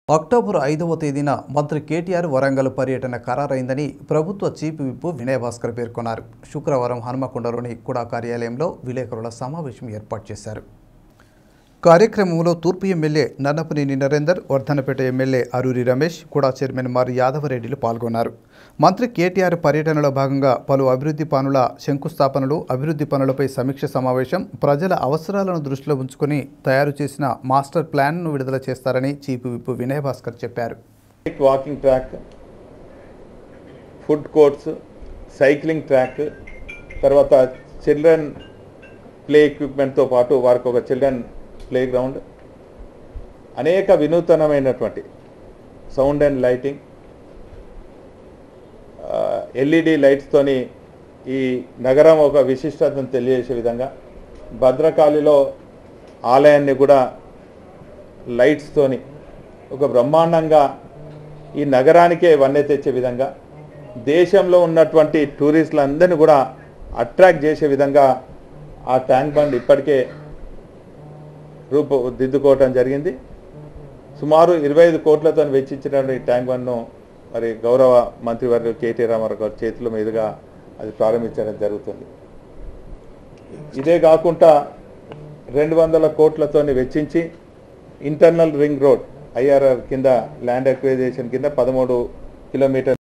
October ఐదవ తేదీన మంత్రి కేటీఆర్ వరంగల్ పర్యటన ఖరారైందని ప్రభుత్వ చీఫ్ విప్ వినయ్ భాస్కర్ పేర్కొన్నారు శుక్రవారం హనుమకొండలోని కుడా కార్యాలయంలో విలేకరుల సమావేశం ఏర్పాటు చేశారు కార్యక్రమంలో తూర్పు ఎమ్మెల్యే నన్నపనేని నరేందర్ వర్ధనపేట ఎమ్మెల్యే అరూరి రమేష్ కూడా చైర్మన్ మారి యాదవరెడ్డిలు పాల్గొన్నారు మంత్రి కేటీఆర్ పర్యటనలో భాగంగా పలు అభివృద్ధి పనుల శంకుస్థాపనలు అభివృద్ధి పనులపై సమీక్ష సమావేశం ప్రజల అవసరాలను దృష్టిలో ఉంచుకొని తయారు చేసిన మాస్టర్ ప్లాన్ను విడుదల చేస్తారని చీఫ్ విప్ వినయ్ భాస్కర్ చెప్పారు walking track food courts cycling track తర్వాత చిల్డ్రన్ ప్లే ఎక్విప్మెంట్తో పాటు వారికి ఒక చిల్డ్రన్ ప్లే గ్రౌండ్ అనేక వినూతనమైనటువంటి సౌండ్ అండ్ లైటింగ్ ఎల్ఈడి లైట్స్తోని ఈ నగరం ఒక విశిష్టతను తెలియజేసే విధంగా భద్రకాళిలో ఆలయాన్ని కూడా లైట్స్తోని ఒక బ్రహ్మాండంగా ఈ నగరానికే వన్నె తెచ్చే విధంగా దేశంలో ఉన్నటువంటి టూరిస్టులందరినీ కూడా అట్రాక్ట్ చేసే విధంగా ఆ ట్యాంక్ బండ్ ఇప్పటికే రూపుదిద్దుకోవటం జరిగింది సుమారు ఇరవై ఐదు కోట్లతో వెచ్చించినటువంటి ఈ ట్యాంక్ బండ్ను మరి గౌరవ మంత్రివర్యులు కేటీ రామారావు గారి చేతుల మీదుగా అది ప్రారంభించడం జరుగుతుంది ఇదే కాకుండా రెండు వందల కోట్లతోని వెచ్చించి ఇంటర్నల్ రింగ్ రోడ్ ఐఆర్ఆర్ కింద ల్యాండ్ అక్విజేషన్ కింద పదమూడు కిలోమీటర్